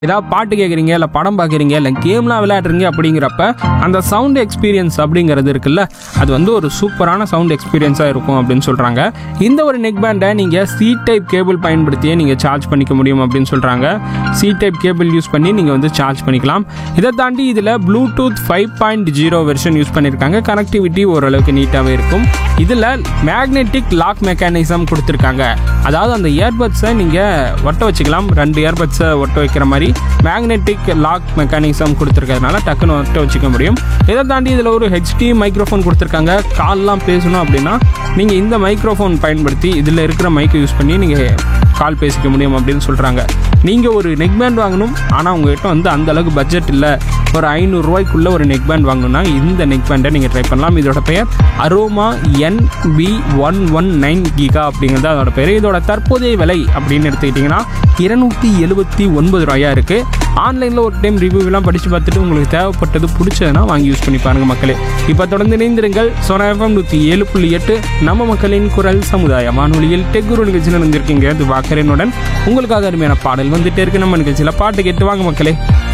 ஏதாவது பாட்டு கேட்குறீங்க இல்லை படம் பார்க்குறீங்க இல்லை கேம்லாம் விளையாடுறீங்க அப்படிங்கிறப்ப அந்த சவுண்ட் எக்ஸ்பீரியன்ஸ் அப்படிங்கிறது இருக்குல்ல அது வந்து ஒரு சூப்பரான சவுண்ட் எக்ஸ்பீரியன்ஸாக இருக்கும் அப்படின்னு சொல்கிறாங்க இந்த ஒரு நெக் பேண்டை நீங்கள் சி டைப் கேபிள் பயன்படுத்தியே நீங்கள் சார்ஜ் பண்ணிக்க முடியும் அப்படின்னு சொல்கிறாங்க சி டைப் கேபிள் யூஸ் பண்ணி நீங்கள் வந்து சார்ஜ் பண்ணிக்கலாம் இதை தாண்டி இதில் bluetooth five point zero version use பண்ணியிருக்காங்க கனெக்டிவிட்டி ஓரளவுக்கு நீட்டாகவே இருக்கும் இதில் மேக்னெட்டிக் லாக் மெக்கானிசம் கொடுத்துருக்காங்க அதாவது அந்த இயர்பட்ஸை நீங்கள் ஒட்ட வச்சுக்கலாம் ரெண்டு இயர்பட்ஸை ஒட்ட வைக்கிற மாதிரி மேக்னெட்டிக் லாக் மெக்கானிசம் கொடுத்துருக்கிறதுனால டக்குன்னு ஒட்ட வச்சுக்க முடியும் இதை தாண்டி இதில் ஒரு ஹெச்டி மைக்ரோஃபோன் கொடுத்துருக்காங்க கால்லாம் பேசணும் அப்படின்னா நீங்கள் இந்த மைக்ரோஃபோன் பயன்படுத்தி இதில் இருக்கிற மைக்கை யூஸ் பண்ணி நீங்கள் கால் பேசிக்க முடியும் அப்படின்னு சொல்கிறாங்க நீங்கள் ஒரு நெக் பேண்ட் வாங்கணும் ஆனால் உங்ககிட்ட வந்து அந்த அளவுக்கு பட்ஜெட் இல்லை ஒரு ஐநூறுரூவாய்க்குள்ளே ஒரு நெக் பேண்ட் வாங்கணும்னா இந்த நெக் பேண்டை நீங்கள் ட்ரை பண்ணலாம் இதோட பெயர் Aroma NB one one nine giga அப்படிங்கிறது அதோட பெயர் இதோட தற்போதைய விலை அப்படின்னு எடுத்துக்கிட்டிங்கன்னா இருநூற்றி எழுபத்தி ஒன்பது ரூபாயா இருக்குது ஆன்லைனில் ஒரு டைம் ரிவ்யூலாம் படித்து பார்த்துட்டு உங்களுக்கு தேவைப்பட்டது பிடிச்சதுன்னா வாங்கி யூஸ் பண்ணி பாருங்கள் மக்களே இப்போ தொடர்ந்து இணைந்திருங்கள் சோனா எஃப்எம் நூற்றி ஏழு புள்ளி எட்டு நம்ம மக்களின் குரல் சமுதாய வானொலியில் டெக்குரு நிகழ்ச்சியில் இருந்திருக்கீங்க இது வாக்கரனுடன் உங்களுக்காக அருமையான பாடல் வந்துட்டே இருக்கு நம்ம நிகழ்ச்சியில் பாட்டு கேட்டு வாங்க மக்களே